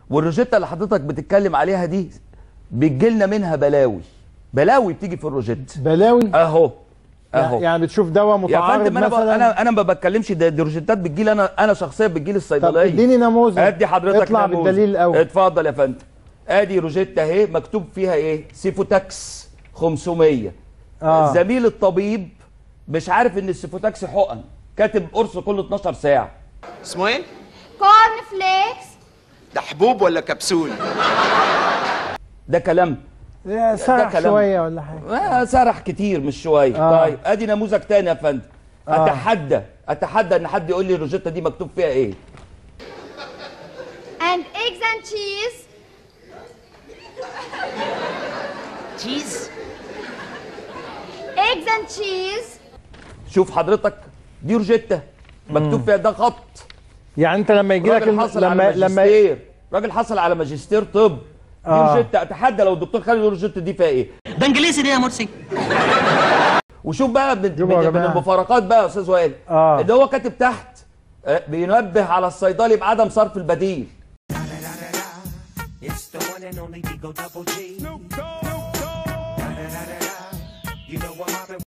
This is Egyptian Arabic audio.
والروجيتا اللي حضرتك بتتكلم عليها دي بتجيلنا منها بلاوي بلاوي بتيجي في الروجيت بلاوي اهو اهو يعني بتشوف دواء يا متعارض فندم انا ب... مثلا انا انا ما بتكلمش ده دي روجيتات بتجيلي انا انا شخصيا بتجيلي الصيدليه اديني نموذج ادي حضرتك اطلع نموذج. بالدليل الاول اتفضل يا فندم ادي روجيتا اهي مكتوب فيها ايه سيفوتاكس 500 آه. زميل الطبيب مش عارف ان السيفوتاكس حقن كاتب قرص كل 12 ساعه اسمه ايه؟ كورن فليكس ده حبوب ولا كبسول؟ ده كلام يا سرح كلام. شويه ولا حاجه آه سرح كتير مش شويه آه. طيب ادي نموذج تاني يا فندم آه. اتحدى اتحدى ان حد يقول لي الروجيتا دي مكتوب فيها ايه and eggs and cheese تشيز eggs and cheese شوف حضرتك دي روجيتا مكتوب فيها ده خط يعني انت لما يجي لك راجل الم... حصل لما على لما ماجستير راجل حصل على ماجستير طب دي آه. روجيتا اتحدى لو الدكتور خالد يقول الروجيتا دي فيها ايه ده انجليزي دي يا مرسي وشوف بقى من, جيبوا يا من, من جماعة. المفارقات بقى يا استاذ وائل آه. اللي هو كاتب تحت آه، بينبه على الصيدلي بعدم صرف البديل It's the one and only Digo Double G.